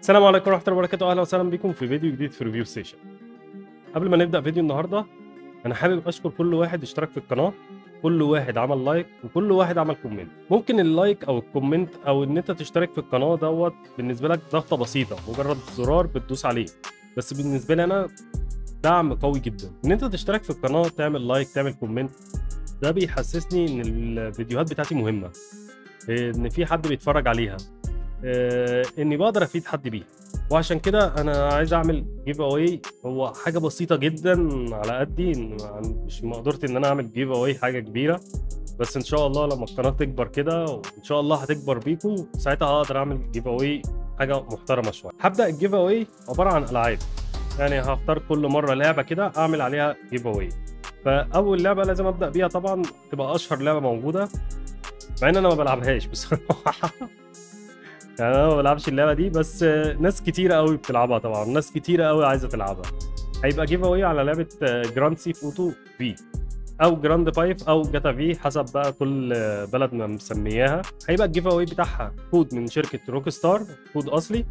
السلام عليكم ورحمه الله وبركاته اهلا وسهلا بكم في فيديو جديد في ريفيو ستيشن قبل ما نبدا فيديو النهارده انا حابب اشكر كل واحد اشترك في القناه كل واحد عمل لايك وكل واحد عمل كومنت ممكن اللايك او الكومنت او ان انت تشترك في القناه دوت بالنسبه لك ضغطه بسيطه مجرد زرار بتدوس عليه بس بالنسبه لي انا دعم قوي جدا ان انت تشترك في القناه تعمل لايك تعمل كومنت ده بيحسسني ان الفيديوهات بتاعتي مهمه ان في حد بيتفرج عليها آه، اني بقدر افيد حد بيها وعشان كده انا عايز اعمل جيف اواي هو حاجه بسيطه جدا على قدي إن- مش مقدرتي ان انا اعمل جيف اواي حاجه كبيره بس ان شاء الله لما القناه تكبر كده وان شاء الله هتكبر بيكم ساعتها هقدر اعمل جيف اواي حاجه محترمه شويه هبدا الجيف اواي عباره عن العاب يعني هختار كل مره لعبه كده اعمل عليها جيف اواي فاول لعبه لازم ابدا بيها طبعا تبقى اشهر لعبه موجوده مع ان انا ما بلعبهاش بصراحه يعني انا ما بلعبش اللعبه دي بس آه، ناس كتيره قوي بتلعبها طبعا ناس كتيره قوي عايزه تلعبها هيبقى جيف اواي على لعبه جراند سي فوتو في او جراند فايف او جاتا في حسب بقى كل آه، بلد ما مسمياها هيبقى الجيف اواي بتاعها كود من شركه روك ستار كود اصلي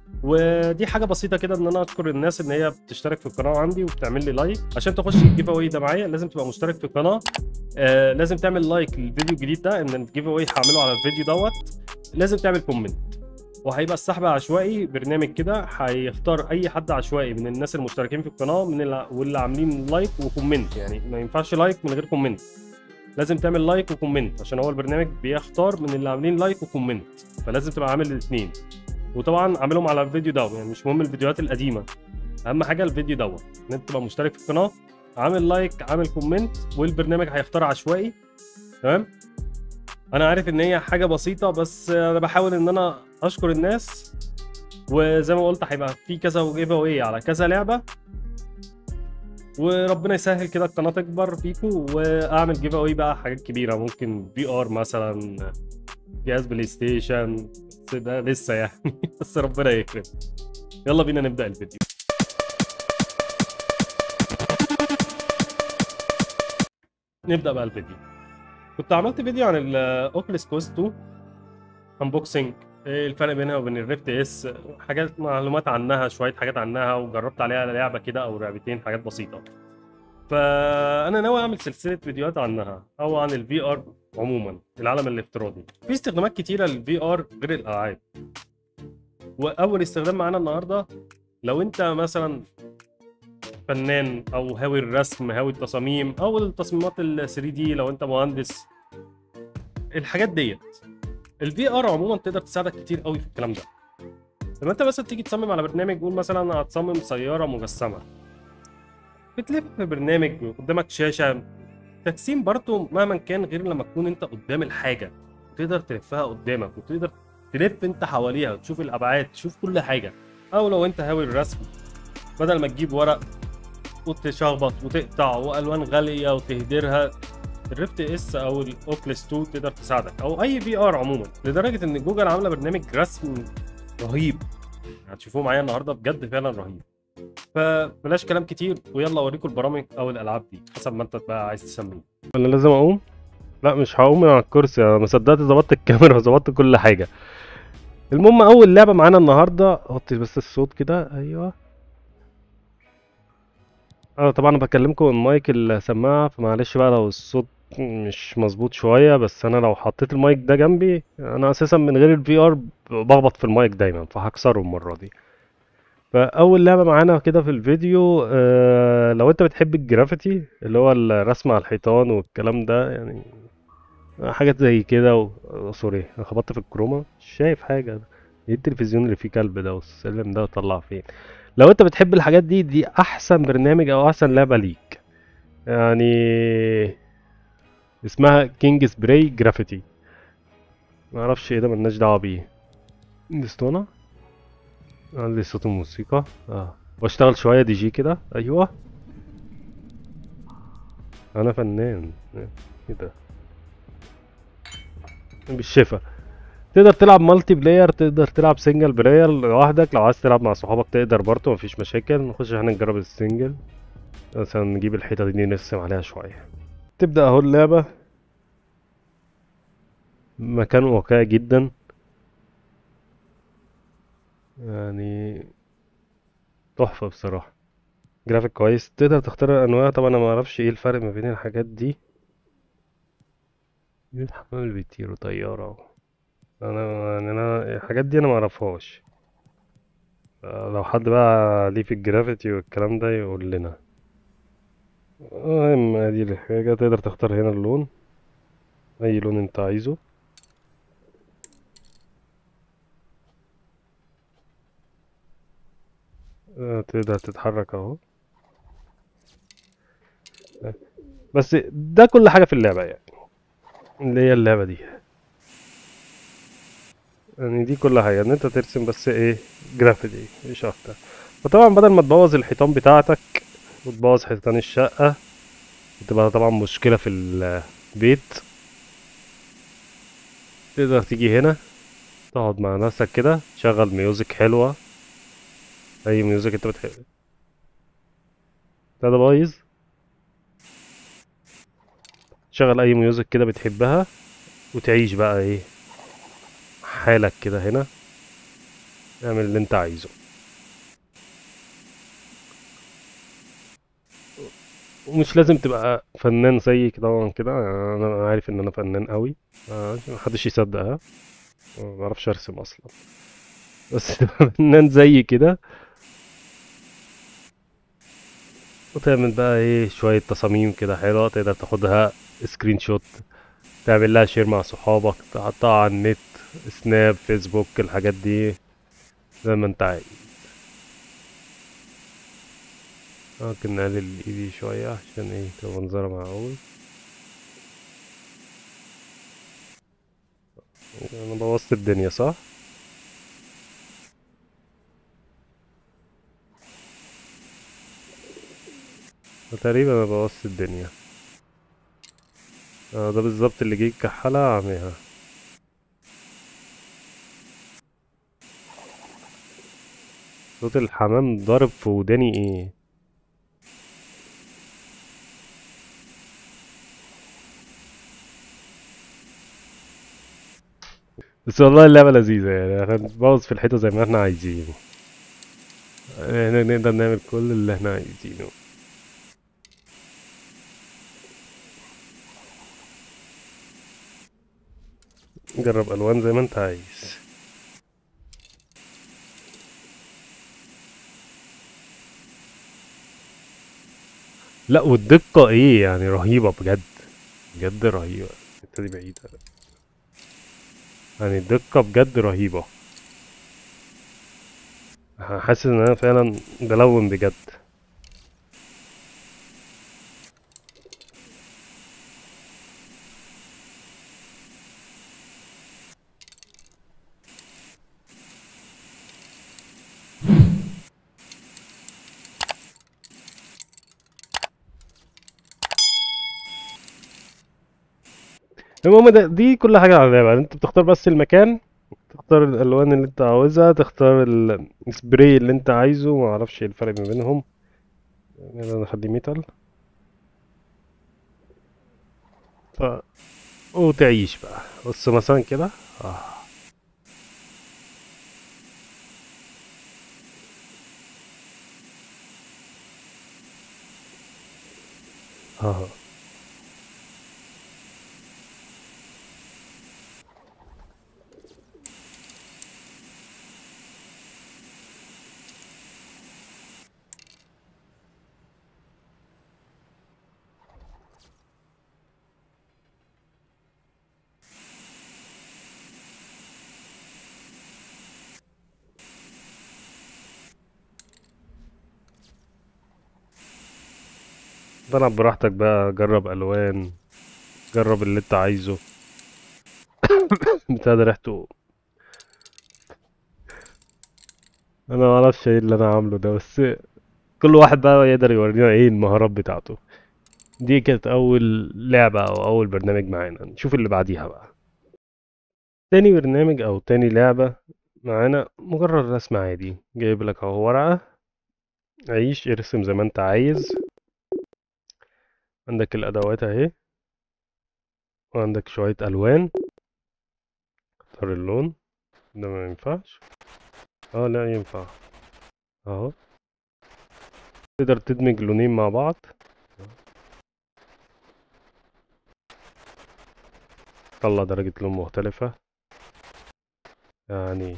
ودي حاجه بسيطه كده ان انا اشكر الناس ان هي بتشترك في القناه عندي وبتعمل لي لايك عشان تخش الجيف اواي ده معايا لازم تبقى مشترك في القناه آه لازم تعمل لايك للفيديو الجديد ده ان الجيف اواي هعمله على الفيديو دوت لازم تعمل كومنت وهيبقى السحب عشوائي برنامج كده هيختار اي حد عشوائي من الناس المشتركين في القناه من اللي واللي عاملين لايك وكومنت يعني ما ينفعش لايك من غير كومنت لازم تعمل لايك وكومنت عشان هو البرنامج بيختار من اللي عاملين لايك وكومنت فلازم تبقى عامل الاثنين وطبعا عاملهم على الفيديو ده يعني مش مهم الفيديوهات القديمه اهم حاجه الفيديو دوت ان انت تبقى مشترك في القناه عامل لايك عامل كومنت والبرنامج هيختار عشوائي تمام انا عارف ان هي حاجه بسيطه بس انا بحاول ان انا اشكر الناس وزي ما قلت هيبقى في كذا جيف اواي على كذا لعبه وربنا يسهل كده القناه تكبر فيكم واعمل جيف اواي بقى حاجات كبيره ممكن في ار مثلا جهاز بلاي ستيشن بس ده لسه يعني بس ربنا يكرم يلا بينا نبدا الفيديو نبدا بقى الفيديو كنت عملت فيديو عن الاوكلس كوست 2 انبوكسنج ايه الفرق بينها وبين الريفت اس حاجات معلومات عنها شويه حاجات عنها وجربت عليها لعبه كده او لعبتين حاجات بسيطه فانا ناوي اعمل سلسله فيديوهات عنها او عن الفي ار عموما العالم الافتراضي في استخدامات كتيره للفي ار غير الالعاب واول استخدام معانا النهارده لو انت مثلا فنان او هاوي الرسم هاوي التصاميم او التصميمات ال 3 دي لو انت مهندس الحاجات ديت الفي ار عموما تقدر تساعدك كتير قوي في الكلام ده لما انت مثلا تيجي تصمم على برنامج قول مثلا هتصمم سياره مجسمه بتلف في برنامج قدامك شاشه تجسيم برضه مهما كان غير لما تكون انت قدام الحاجه تقدر تلفها قدامك وتقدر تلف انت حواليها تشوف الابعاد تشوف كل حاجه او لو انت هاوي الرسم بدل ما تجيب ورق وتشخبط وتقطع والوان غاليه وتهدرها الريفت اس او الاوكلس 2 تقدر تساعدك او اي في ار عموما لدرجه ان جوجل عامله برنامج رسم رهيب هتشوفوه معايا النهارده بجد فعلا رهيب فبلاش كلام كتير ويلا اوريكم البرامج او الالعاب دي حسب ما انت بقى عايز تسميه انا لازم اقوم لا مش هقوم من على الكرسي انا ما صدقت ظبطت الكاميرا وظبطت كل حاجه المهم اول لعبه معانا النهارده وطي بس الصوت كده ايوه اه طبعا انا بكلمكم من مايك السماعه فمعلش بقى لو الصوت مش مظبوط شويه بس انا لو حطيت المايك ده جنبي انا اساسا من غير الفي ار بخبط في المايك دايما فهكسره المره دي فاول لعبه معانا كده في الفيديو آه لو انت بتحب الجرافيتي اللي هو الرسم على الحيطان والكلام ده يعني حاجات زي كده و... آه، سوري انا خبطت في الكروما مش شايف حاجه ايه التلفزيون اللي فيه كلب ده والسلم ده طلع فين لو انت بتحب الحاجات دي دي احسن برنامج او احسن لعبه ليك يعني اسمها كينج سبراي جرافيتي ما اعرفش ايه ده ملناش دعوه بيه دي اسطوانه عندي صوت الموسيقى اه بشتغل شويه دي جي كده ايوه انا فنان ايه ده بالشفا تقدر تلعب مالتي بلاير تقدر تلعب سنجل بلاير لوحدك لو عايز تلعب مع صحابك تقدر برضه مفيش مشاكل نخش احنا نجرب السنجل مثلا نجيب الحيطة دي نرسم عليها شوية تبدأ اهو اللعبة مكان واقعي جدا يعني تحفة بصراحة جرافيك كويس تقدر تختار الانواع طبعا انا ما اعرفش ايه الفرق ما بين الحاجات دي دي الحمام اللي بيطير وطيارة انا يعني انا الحاجات دي انا ما اعرفهاش لو حد بقى ليه في الجرافيتي والكلام ده يقول لنا المهم ادي الحاجة تقدر تختار هنا اللون اي لون انت عايزه آه، تقدر تتحرك اهو بس ده كل حاجة في اللعبة يعني اللي هي اللعبة دي يعني دي كل حاجة ان انت ترسم بس ايه جرافيتي مش اكتر فطبعا بدل ما تبوظ الحيطان بتاعتك وتبوظ حيطان الشقة بتبقى طبعا مشكلة في البيت تقدر تيجي هنا تقعد مع نفسك كده تشغل ميوزك حلوة اي ميوزك انت بتحب ده ده بايظ تشغل اي ميوزك كده بتحبها وتعيش بقى ايه حالك كده هنا اعمل اللي انت عايزه ومش لازم تبقى فنان زي كده طبعا كده انا عارف ان انا فنان قوي محدش يصدقها ما بعرفش ارسم اصلا بس تبقى فنان زي كده وتعمل بقى ايه شوية تصاميم كده حلوة تقدر تاخدها سكرين شوت تعمل لها شير مع صحابك تحطها على النت سناب فيسبوك الحاجات دي زي ما انت عايز ممكن نقلل ايدي شوية عشان ايه تبقى منظرها معقول انا بوظت الدنيا صح تقريبا انا بوظت الدنيا اه ده بالظبط اللي جه يكحلها اعميها صوت الحمام ضارب في وداني ايه بس والله اللعبة لذيذة يعني احنا نبوظ في الحيطة زي ما احنا عايزين احنا نقدر نعمل كل اللي احنا عايزينه جرب الوان زي ما انت عايز لا والدقة ايه يعني رهيبة بجد بجد رهيبة الحتة دي بعيدة يعني الدقة بجد رهيبة حاسس ان انا فعلا بلون بجد المهم ده دي كل حاجة على اللعبة انت بتختار بس المكان تختار الالوان اللي انت عاوزها تختار السبراي اللي انت عايزه ما اعرفش ايه الفرق ما بينهم انا نخليه ميتال ف وتعيش بقى بص مثلا كده اه اه تلعب براحتك بقى جرب الوان جرب اللي انت عايزه بتاع ده ريحته انا ما اعرفش ايه اللي انا عامله ده بس كل واحد بقى يقدر يورينا ايه المهارات بتاعته دي كانت اول لعبة او اول برنامج معانا نشوف اللي بعديها بقى تاني برنامج او تاني لعبة معانا مجرد رسم عادي جايب لك اهو ورقة عيش ارسم زي ما انت عايز عندك الادوات اهي وعندك شوية الوان اختار اللون ده ما ينفعش اه لا ينفع اهو تقدر تدمج لونين مع بعض طلع درجة لون مختلفة يعني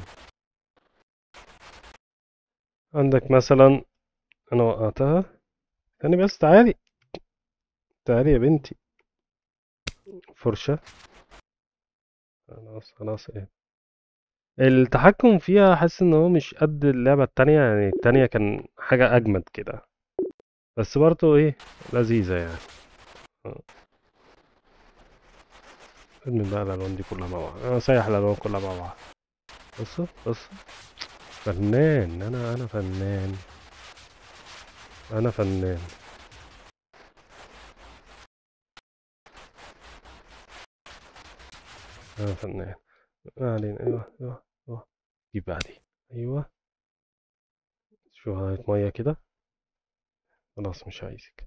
عندك مثلا انا وقعتها تاني بس تعالي تعالي يا بنتي فرشة خلاص خلاص ايه التحكم فيها حاسس ان هو مش قد اللعبة التانية يعني التانية كان حاجة اجمد كده بس برضه ايه لذيذة يعني اه. ادمن بقى الالوان دي كلها مع بعض انا سايح الالوان كلها مع بعض بص بص فنان انا انا فنان انا فنان انا فنان ما علينا ايوه ايوه ايوه جيب بقى دي ايوه شوية مية كده خلاص مش عايزك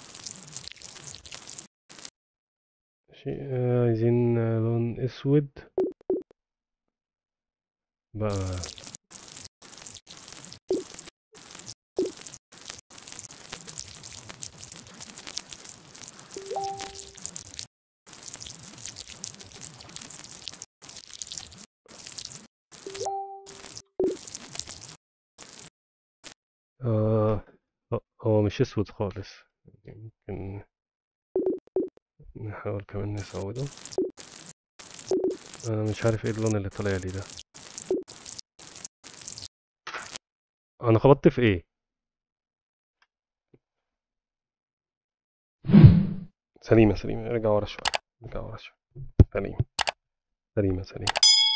ماشي آه، عايزين آه، لون اسود بقى آه هو- هو مش اسود خالص ممكن نحاول كمان نسوده انا مش عارف ايه اللون اللي طالع لي ده انا خبطت في ايه سليمة سليمة ارجع ورا شوية ارجع ورا شوية سليمة سليمة سليمة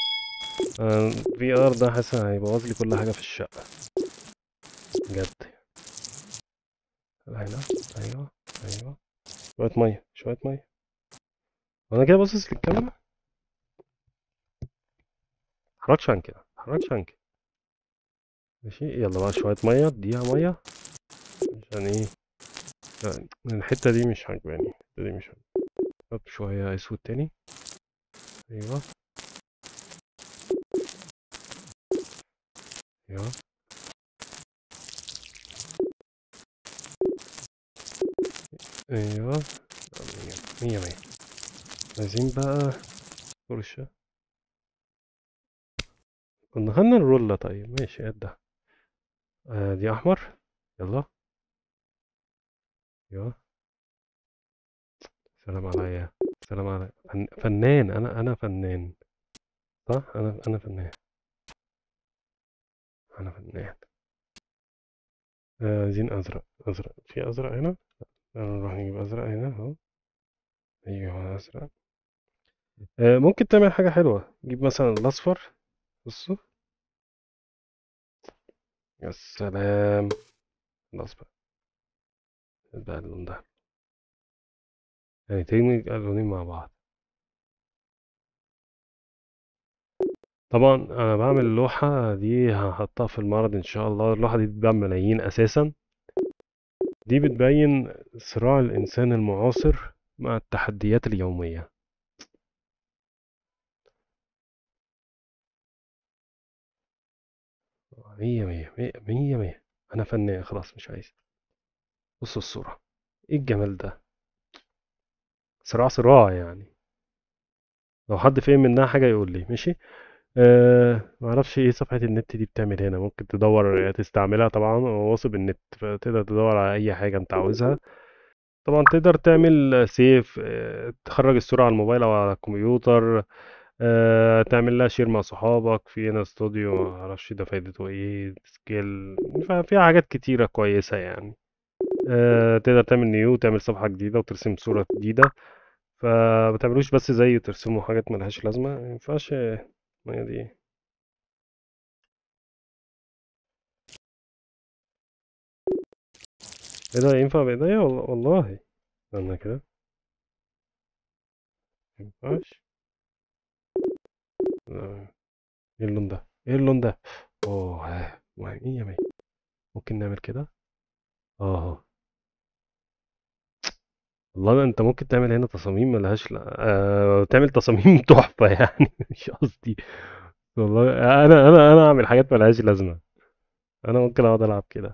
في ار ده حاسس هيبوظ لي كل حاجة في الشقة بجد هنا ايوه ايوه شوية مية شوية مية وانا كده باصص للكاميرا متحركش عن كده متحركش عن كده ماشي يلا بقى شوية مية اديها مية عشان ايه لا، الحتة دي مش عاجباني الحتة دي مش عاجباني حط شوية اسود تاني ايوه ايوه ايوه مية مية مية عايزين بقى فرشة كنا خدنا الرولة طيب ماشي قدها آه دي احمر يلا ايوه سلام عليا سلام عليا فن... فنان انا انا فنان صح انا انا فنان انا فنان آه، عايزين ازرق ازرق في ازرق هنا نروح نجيب ازرق هنا اهو ايوه ازرق آه، ممكن تعمل حاجة حلوة جيب مثلا الاصفر بصوا يا سلام الاصفر ده اللون ده يعني تدمج اللونين مع بعض طبعا انا بعمل اللوحة دي هحطها في المعرض ان شاء الله اللوحة دي بتبيع ملايين اساسا دي بتبين صراع الانسان المعاصر مع التحديات اليومية مية مية مية مية مية انا فنان خلاص مش عايز بصوا الصورة ايه الجمال ده صراع صراع يعني لو حد فهم منها حاجة يقول لي ماشي أه معرفش ايه صفحة النت دي بتعمل هنا ممكن تدور تستعملها طبعا هو واصل بالنت فتقدر تدور على اي حاجة انت عاوزها طبعا تقدر تعمل سيف أه تخرج الصورة على الموبايل او على الكمبيوتر أه تعمل لها شير مع صحابك في هنا استوديو معرفش ده فايدته ايه سكيل فيها حاجات كتيرة كويسة يعني أه تقدر تعمل نيو تعمل صفحة جديدة وترسم صورة جديدة فما تعملوش بس زي ترسموا حاجات ملهاش لازمة ما ينفعش ما هي دي ايه ده ينفع بايديا والله والله استنى كده ما ينفعش لا. ايه اللون ده ايه اللون ده اوه ها مية مية ممكن نعمل كده اه والله انت ممكن تعمل هنا تصاميم ملهاش لا آه تعمل تصاميم تحفة يعني مش قصدي والله انا انا انا اعمل حاجات ملهاش لازمه انا ممكن اقعد العب كده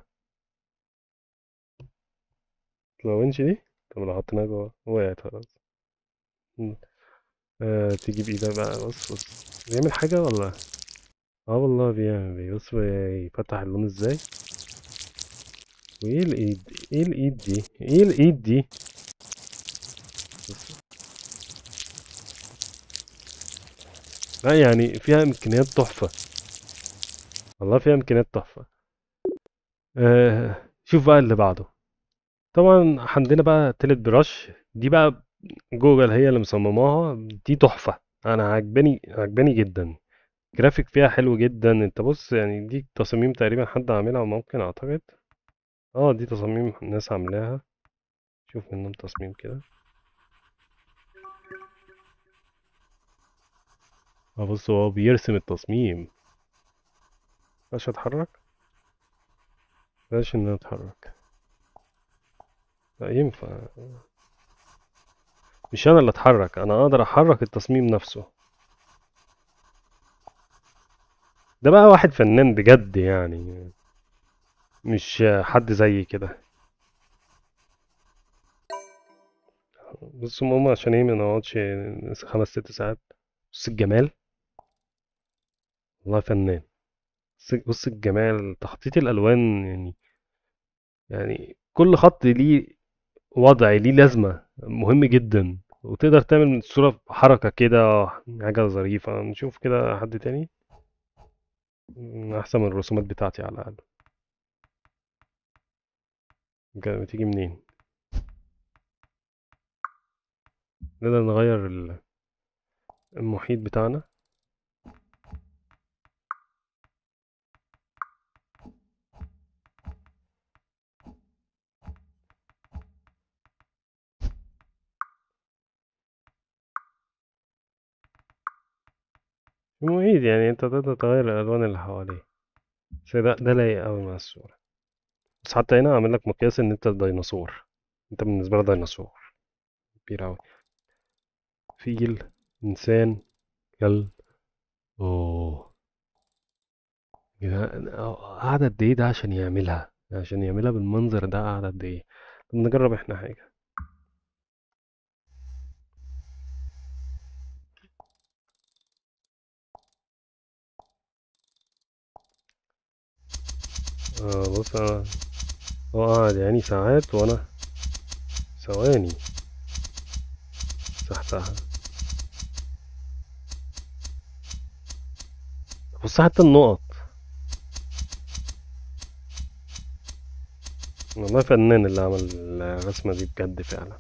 لو انش دي طب لو حطيناها جوه وقعت خلاص مم. آه تيجي بايدك بقى بص بص بيعمل حاجه ولا اه والله بيعمل بي- بص بيفتح اللون ازاي وايه الايد ايه الايد دي ايه الايد دي بص. لا يعني فيها امكانيات تحفه والله فيها امكانيات تحفه آه شوف بقى اللي بعده طبعا عندنا بقى تالت براش دي بقى جوجل هي اللي مصمماها دي تحفة انا عجباني عجباني جدا جرافيك فيها حلو جدا انت بص يعني دي تصاميم تقريبا حد عاملها ممكن اعتقد اه دي تصاميم ناس عاملاها شوف منهم تصميم كده اه بص هو بيرسم التصميم مش اتحرك بلاش ان انا اتحرك لا ينفع مش انا اللي اتحرك انا اقدر احرك التصميم نفسه ده بقى واحد فنان بجد يعني مش حد زي كده بص ماما عشان ايه ما نقعدش خمس ست ساعات بص الجمال والله فنان بص بص الجمال تخطيط الالوان يعني يعني كل خط ليه وضع ليه لازمة مهم جدا وتقدر تعمل من الصورة حركة كده حاجة ظريفة نشوف كده حد تاني أحسن من الرسومات بتاعتي على الأقل جا- بتيجي منين نقدر نغير ال- المحيط بتاعنا المحيط يعني انت تقدر تغير الألوان اللي حواليه بس ده ده لايق أوي مع الصورة بس حتى هنا عامل لك مقياس ان انت ديناصور انت بالنسبة لي ديناصور كبير أوي فيل إنسان كلب أوه يا جدعان، قعد قد إيه ده عشان يعملها عشان يعملها بالمنظر ده قعد قد إيه طب نجرب إحنا حاجة آه بص أنا هو قعد يعني ساعات وأنا ثواني مسحتها بص حتى النقط والله فنان اللي عمل الرسمة دي بجد فعلا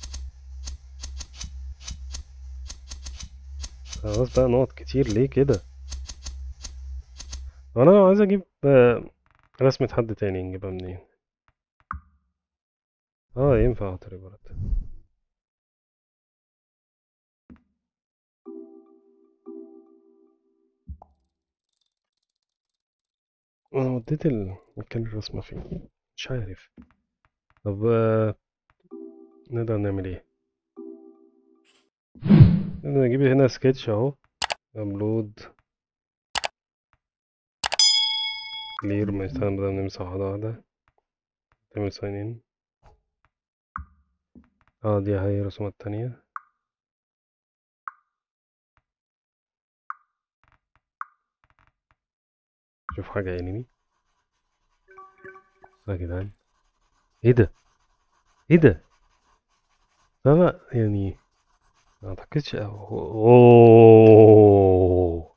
خلاص بقى نقط كتير ليه كده انا لو عايز اجيب آه، رسمة حد تاني نجيبها منين اه ينفع احط ريبورت انا وديت ال- مكان الرسمة فين مش عارف طب آه، نقدر نعمل ايه نقدر نجيب هنا سكتش اهو ابلود كلير ما يستخدم بدل نمسح واحدة واحدة تعمل ساين ان اه دي هي الرسومات التانية شوف حاجة انمي يا جدعان ايه ده ايه ده لا لا يعني ما اعتقدش اوه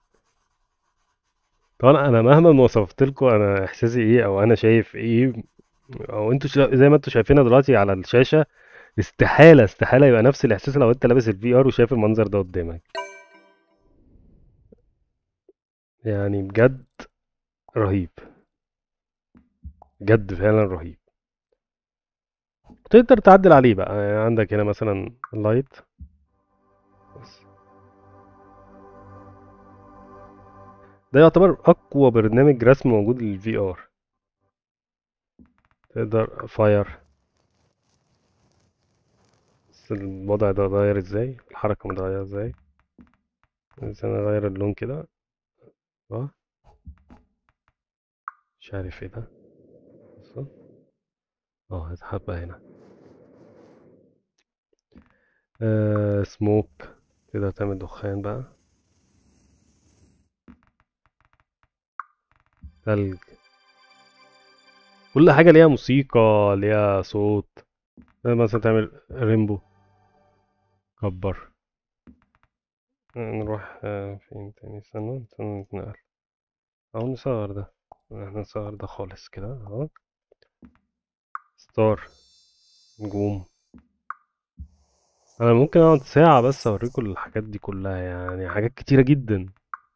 طبعا انا مهما وصفت لكم انا احساسي ايه او انا شايف ايه او انتوا شا- زي ما انتوا شايفينها دلوقتي على الشاشة استحالة استحالة يبقى نفس الاحساس لو انت لابس الفي ار وشايف المنظر ده قدامك يعني بجد رهيب بجد فعلا رهيب تقدر تعدل عليه بقى يعني عندك هنا مثلا اللايت بس ده يعتبر اقوى برنامج رسم موجود للفي ار تقدر فاير بس الوضع ده اتغير ازاي الحركة متغيرة ازاي بس انا اغير اللون كده اه مش عارف ايه ده بص. اه هتحبة هنا آه سموك تقدر تعمل دخان بقى تلج كل حاجة ليها موسيقى ليها صوت تقدر مثلا تعمل ريمبو كبر آه، نروح آه، فين تاني استنى استنى نتنقل أو نصغر ده احنا نصغر ده خالص كده اهو ستار نجوم انا ممكن اقعد ساعة بس اوريكم الحاجات دي كلها يعني حاجات كتيرة جدا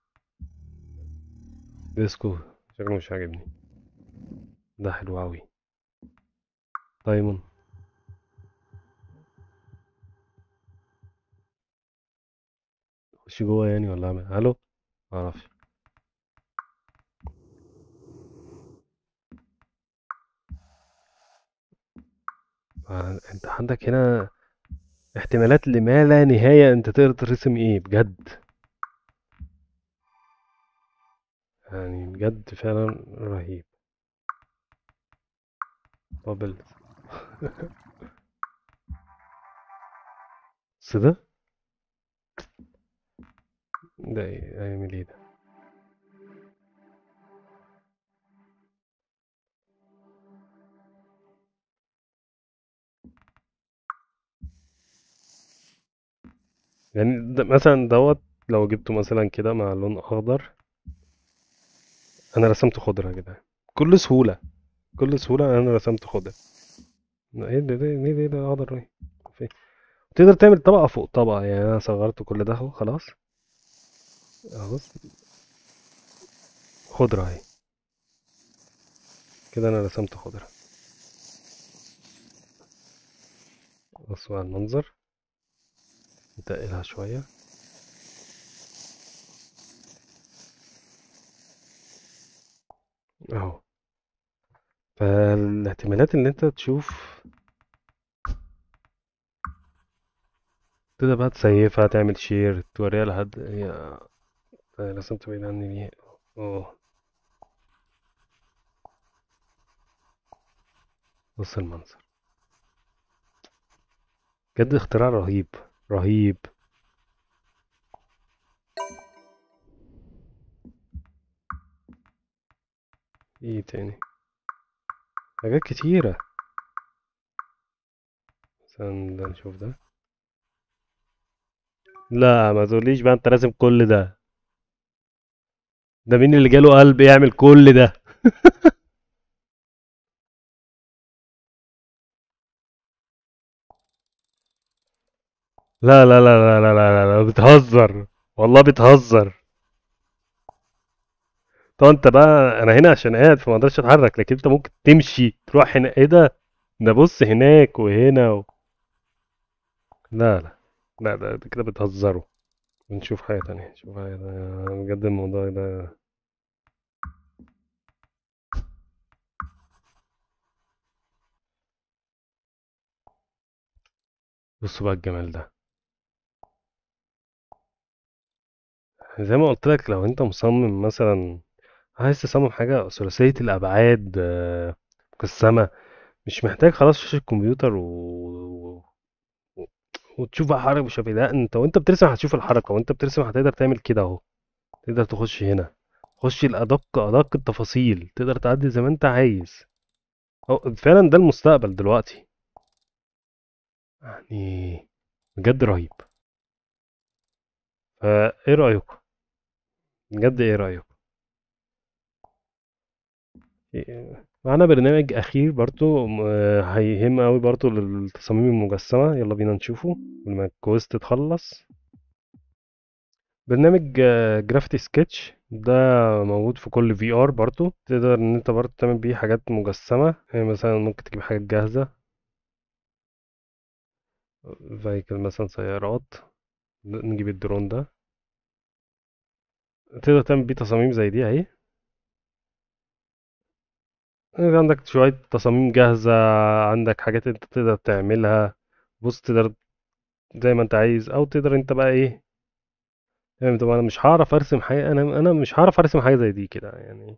ديسكو شكله مش عاجبني ده حلو اوي دايموند خش جوه يعني ولا اعمل الو معرفش آه، انت عندك هنا احتمالات لما لا نهاية انت تقدر ترسم ايه بجد يعني بجد فعلا رهيب بابل بس ده ده ايه هيعمل ايه ده يعني ده مثلا دوت لو جبته مثلا كده مع لون اخضر انا رسمت خضرة يا جدعان بكل سهولة بكل سهولة انا رسمت خضرة ايه ده ده ايه ده, ده اخضر ايه فين؟ تقدر تعمل طبقة فوق طبقة يعني انا صغرت كل ده اهو خلاص اهو بص خضرة اهي كده انا رسمت خضرة بصوا على المنظر نتقلها شوية اهو فالاحتمالات ان انت تشوف تقدر بقى تسيفها تعمل شير توريها لحد هي رسمت بعيد عني ليه اه بص المنظر بجد اختراع رهيب رهيب ايه تاني حاجات كتيرة مثلا ده نشوف ده لا ما تقوليش بقى انت راسم كل ده ده مين اللي جاله قلب يعمل كل ده لا لا لا لا لا لا لا, لا. بتهزر والله بتهزر طب انت بقى انا هنا عشان قاعد فما اقدرش اتحرك لكن انت ممكن تمشي تروح هنا ايه ده ده بص هناك وهنا و... لا لا لا ده ده كده بتهزروا نشوف حاجة تانية نشوف حاجة تانية بجد الموضوع ده بصوا بقى الجمال ده زي ما قلت لك لو انت مصمم مثلا عايز تصمم حاجة ثلاثية الأبعاد آه، مجسمة مش محتاج خلاص شاشة كمبيوتر و... و- وتشوف بقى حركة مش عارف ايه لا انت وانت بترسم هتشوف الحركة وانت بترسم هتقدر تعمل كده اهو تقدر تخش هنا خش الأدق أدق التفاصيل تقدر تعدي زي ما انت عايز أو فعلا ده المستقبل دلوقتي يعني بجد رهيب فايه رأيكم بجد ايه رأيكم إيه- معانا برنامج أخير برضو م- آه، هيهم أوي برضو للتصاميم المجسمة يلا بينا نشوفه قبل ما الكويز تتخلص برنامج جرافيتي سكتش ده موجود في كل في ار برضو تقدر ان انت برضو تعمل بيه حاجات مجسمة يعني مثلا ممكن تجيب حاجات جاهزة فيكل مثلا سيارات نجيب الدرون ده تقدر تعمل بيه تصاميم زي دي اهي عندك شوية تصاميم جاهزة عندك حاجات انت تقدر تعملها بص تقدر زي ما انت عايز او تقدر انت بقى ايه يعني طب انا مش هعرف ارسم حاجه انا انا مش هعرف ارسم حاجه زي دي كده يعني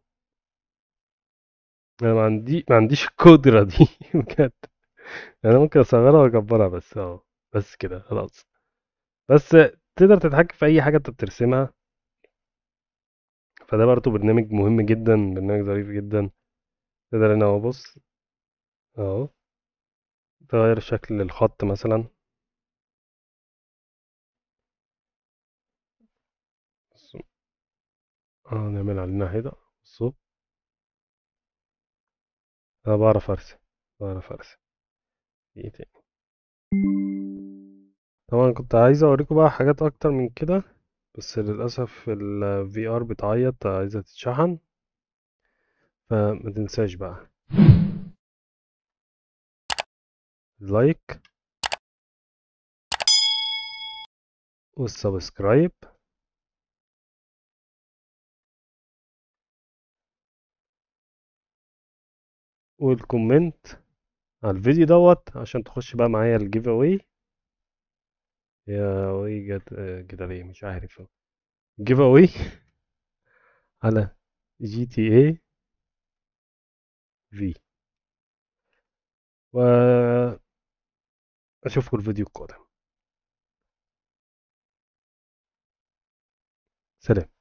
انا ما عندي ما عنديش القدره دي بجد انا ممكن اصغرها واكبرها بس اه بس كده خلاص بس تقدر تتحكم في اي حاجه انت بترسمها فده برضه برنامج مهم جدا برنامج ظريف جدا تقدر هنا اهو بص اهو تغير شكل الخط مثلا بص- اه نعمل علينا هيدا بصوا انا بعرف ارسم بعرف ارسم في ايه تاني طبعا كنت عايز اوريكم بقى حاجات اكتر من كده بس للاسف ال VR بتعيط عايزة تتشحن فما تنساش بقى اللايك والسبسكرايب والكومنت على الفيديو دوت عشان تخش بقى معايا الجيف اواي يا واي جت كده ليه مش عارف جيف اواي على جي تي اي في واشوفكم الفيديو القادم سلام